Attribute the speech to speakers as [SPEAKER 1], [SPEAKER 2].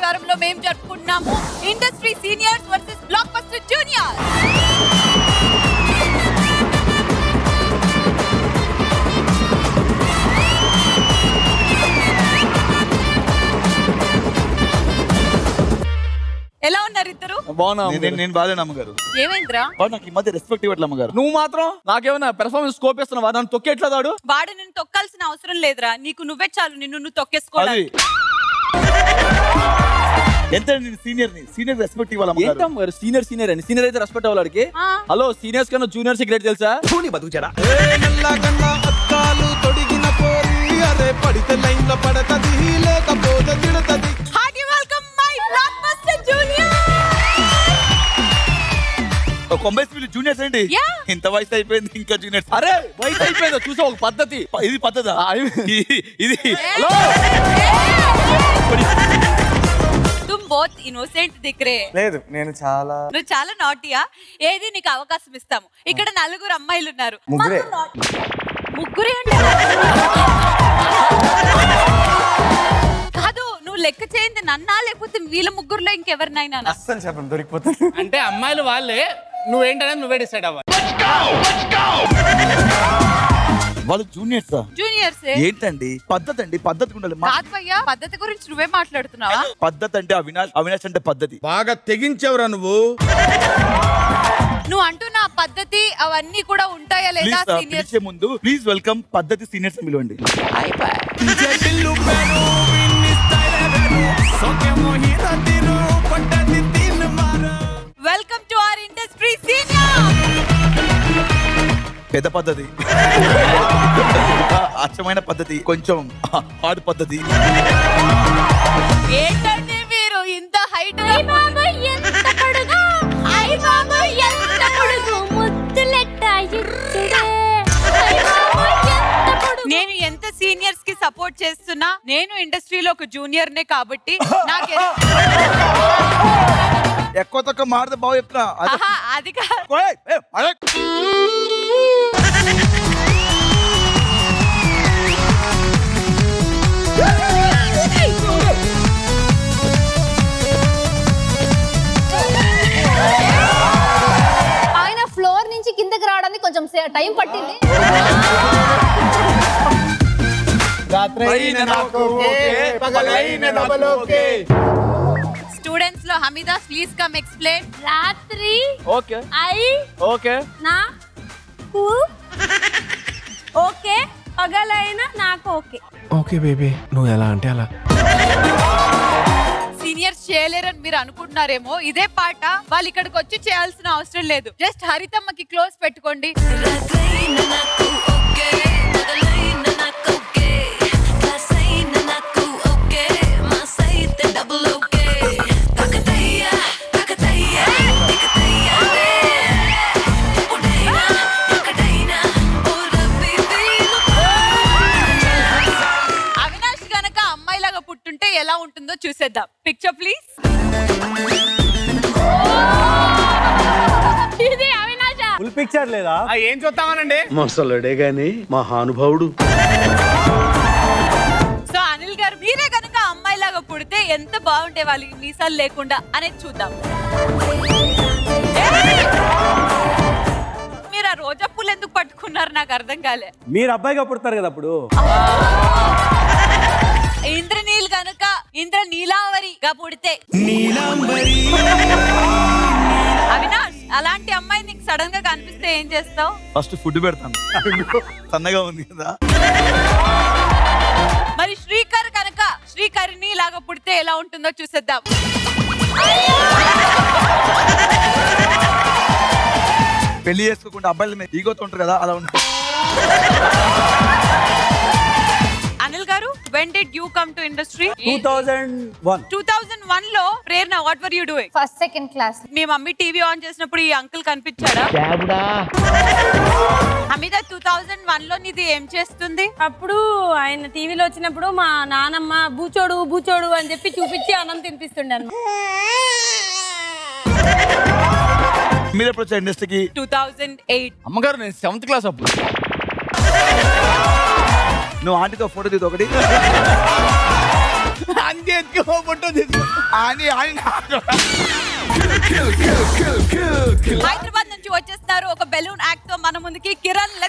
[SPEAKER 1] ప్రకారంలో మేము జరుపుకుంటున్నాము industry seniors versus blockbuster junior ఎలా ఉన్నారు ఇద్దరు
[SPEAKER 2] బాగున్నా
[SPEAKER 3] నేను నేను బాగాలేను అమ్మగారు
[SPEAKER 1] ఏమైందిరా
[SPEAKER 3] వాడు నాకు ఈ మధ్య రెస్పెక్ట్ ఇవ్వట్లే అమ్మగారు
[SPEAKER 2] నువ్వు మాత్రం నాకేమైనా పెర్ఫార్మెన్స్ స్కోప్ ఇస్తున్నావా నన్ను తొక్కేట్లేదాడు
[SPEAKER 1] వాడు నిన్ను తొక్కాల్సిన అవసరం లేదురా నీకు నువ్వే చాలు నిన్ను నువ్వు తొక్కేసుకోవాలి
[SPEAKER 3] అది ఎంత సీనియర్ ని సీనియర్ రెస్పెక్ట్ ఇవ్వాలి అమ్మగారు
[SPEAKER 2] ఏంటమ్మా సీనియర్ సీనియర్ అని సీనియర్ అయితే రెస్పెక్ట్ అవ్వాలి హలో సీనియర్స్ కన్నా జూనియర్ సిగరెట్ తెలుసా
[SPEAKER 4] నల్లగన్న అద్దాలు తొడిగిన పోరి అరే పడితే లైన్ లో పడతది లేకపోతే తిడతది
[SPEAKER 1] hearty welcome my blockbuster junior
[SPEAKER 3] కొంబై వీళ్ళు జూనియర్స్ ఏంటి
[SPEAKER 1] Yeah.
[SPEAKER 3] ఇంత వయసు అయిపోయింది ఇంకా జూనియర్స్
[SPEAKER 2] అరే వయసు అయిపోయిందా చూసా ఒక పద్ధతి
[SPEAKER 3] ఇది పద్ధత
[SPEAKER 2] ఆ, ఇది-
[SPEAKER 3] ఇది
[SPEAKER 2] హలో
[SPEAKER 1] తుమ్ బోత్ ఇన్నోసెంట్ దిక్రే
[SPEAKER 5] లేదు నేను చాలా
[SPEAKER 1] నువ్వు చాలా నాటియా ఏది నీకు అవకాశం ఇస్తాము ఇక్కడ నలుగురు అమ్మాయిలు ఉన్నారు
[SPEAKER 5] ముగ్గురే.
[SPEAKER 1] మాకు naughty. ముగ్గురే అంటే కాదు నువ్వు లెక్క చేయింది నన్నా లేకపోతే వీళ్ళ ముగ్గురులో ఇంకెవరినైనా
[SPEAKER 5] అస్సలు చెప్పను దొరికిపోతాను
[SPEAKER 6] అంటే అమ్మాయిలు వాళ్ళే నువ్వేంటనేది నువ్వే డిసైడ్ అవ్వాలి
[SPEAKER 3] వాళ్ళు జూనియర్స్
[SPEAKER 1] జూనియర్స్
[SPEAKER 3] ఏంటండి పద్ధతి అండి పద్ధతి ఉండాలి మా-
[SPEAKER 1] కాదు భయ్యా పద్ధతి గురించి నువ్వే మాట్లాడుతున్నావా
[SPEAKER 3] పద్ధతి అంటే అవినాష్ అవినాష్ అంటే పద్ధతి
[SPEAKER 4] బాగా తెగించవరా నువ్వు
[SPEAKER 1] నువ్వు అంటున్న ఆ పద్ధతి అవన్నీ కూడా ఉంటాయా లేదా
[SPEAKER 3] ప్లీజ్
[SPEAKER 1] సీనియర్స్
[SPEAKER 3] పిలిచే ముందు ప్లీజ్ వెల్కమ్ పద్ధతి సీనియర్స్ పిలవండి
[SPEAKER 4] చెల్లిల్లు పేరు విన్ని స్టైలే వేరు సోకేమో హీరో తీరు పడ్డది తీన్ మారు
[SPEAKER 1] welcome to our industry senior
[SPEAKER 3] పెద్ద పద్ధతి అచ్చమైన పద్ధతి కొంచెం హార్డ్ పద్ధతి
[SPEAKER 1] ఏంటండి మీరు ఇంత హైట్ ఎంత పొడుగు ఐ బాబోయ్ ఎంత పొడుగు ముద్దులెట్ట ఇచ్చుడే నేను ఎంత సీనియర్స్ కి సపోర్ట్ చేస్తున్నా నేను ఇండస్ట్రీలో ఒక జూనియర్ నే కాబట్టి నాకు
[SPEAKER 3] ఎక్కువ తక్కువ మాడితే బాగా చెప్తున్నా అదే-
[SPEAKER 1] ఆహా, అది కాదు
[SPEAKER 3] ఓయ్, ఏయ్, అరే.
[SPEAKER 7] ఆయన ఫ్లోర్ నుంచి కిందకి రావడానికి కొంచెం సే- టైం పట్టింది
[SPEAKER 1] స్టూడెంట్స్ లో హమీదా ప్లీజ్ కమ్ ఎక్స్ప్లెయిన్
[SPEAKER 7] రాత్రి
[SPEAKER 2] ఓకే
[SPEAKER 7] ఐ
[SPEAKER 2] ఓకే
[SPEAKER 7] నా కు ఓకే పగలైనా నాకు ఓకే
[SPEAKER 4] ఓకే బేబీ నువ్వు ఎలా అంటే అలా
[SPEAKER 1] సీనియర్స్ చేయలేరని మీరు అనుకుంటున్నారేమో ఇదే పాట వాళ్ళు ఇక్కడికి వచ్చి చేయాల్సిన అవసరం లేదు జస్ట్ హరితమ్మకి క్లోజ్ పెట్టుకోండి అవినాష్ గనక అమ్మాయిలాగా పుట్టుంటే ఎలా ఉంటుందో చూసేద్దాం పిక్చర్ ప్లీజ్
[SPEAKER 7] ఇది అవినాశ
[SPEAKER 5] ఫుల్ పిక్చర్ లేదా
[SPEAKER 6] ఆ, ఏం చూస్తామనండి
[SPEAKER 4] మొసలుడే గాని మహానుభావుడు
[SPEAKER 1] సో అనిల్ గారు మీరే గనక అమ్మాయిలాగా పుడితే ఎంత బాగుంటే వాళ్ళకి మీసాలు లేకుండా అనేది చూద్దాం ఏయ్! మీరు ఆ రోజా పూలు ఎందుకు పట్టుకున్నారు నాకు అర్థం కాలే
[SPEAKER 5] మీరు అబ్బాయిగా పుడతారు కదా అప్పుడు
[SPEAKER 1] ఇంద్రనీల్ గనక ఇంద్ర నీలావరిగా పుడితే అవినాష్ అలాంటి అమ్మాయి నీకు సడన్ గా కనిపిస్తే ఏం చేస్తావు
[SPEAKER 3] ఫస్ట్ ఫుడ్ పెడతాను సన్నగా ఉంది కదా
[SPEAKER 1] మరి శ్రీకర్ కనుక శ్రీకరిని లాగా పుడితే ఎలా ఉంటుందో చూసేద్దాం
[SPEAKER 3] పెళ్లి చేసుకోకుండా అబ్బాయిల మీద ఈగోతో ఉంటారు కదా అలా ఉంటుంది
[SPEAKER 1] అనిల్ గారు when did you come to industry
[SPEAKER 5] two thousand one
[SPEAKER 1] two thousand one లో Prerana what were you doing
[SPEAKER 7] first second class
[SPEAKER 1] మీ మమ్మీ టీవీ ఆన్ చేసినప్పుడు ఈ అంకుల్ కనిపించాడా అమిత టూ థౌజండ్ వన్ లో నీది ఏం చేస్తుంది
[SPEAKER 8] అప్పుడు ఆయన టీవీలో వచ్చినప్పుడు మా నానమ్మ బూచోడు బూచోడు అని చెప్పి చూపించి అన్నం తినిపిస్తుండే
[SPEAKER 3] మీరు ఎప్పుడు వచ్చారు ఇండస్ట్రీకి
[SPEAKER 1] టూ థౌజండ్ ఎయిట్
[SPEAKER 2] అమ్మగారు నేను సెవెంత్ క్లాస్ అప్పుడు
[SPEAKER 3] నువ్వు ఆంటీతో ఫోటో తీదు ఒకటి
[SPEAKER 6] అంతే అయితే ఎత్తుకో ఫోటో తీసుకో
[SPEAKER 3] అని ఆయన
[SPEAKER 1] హైదరాబాద్ నుంచి వచ్చేస్తున్నారు ఒక బెలూన్ యాక్ట్ తో మన ముందుకి కిరణ్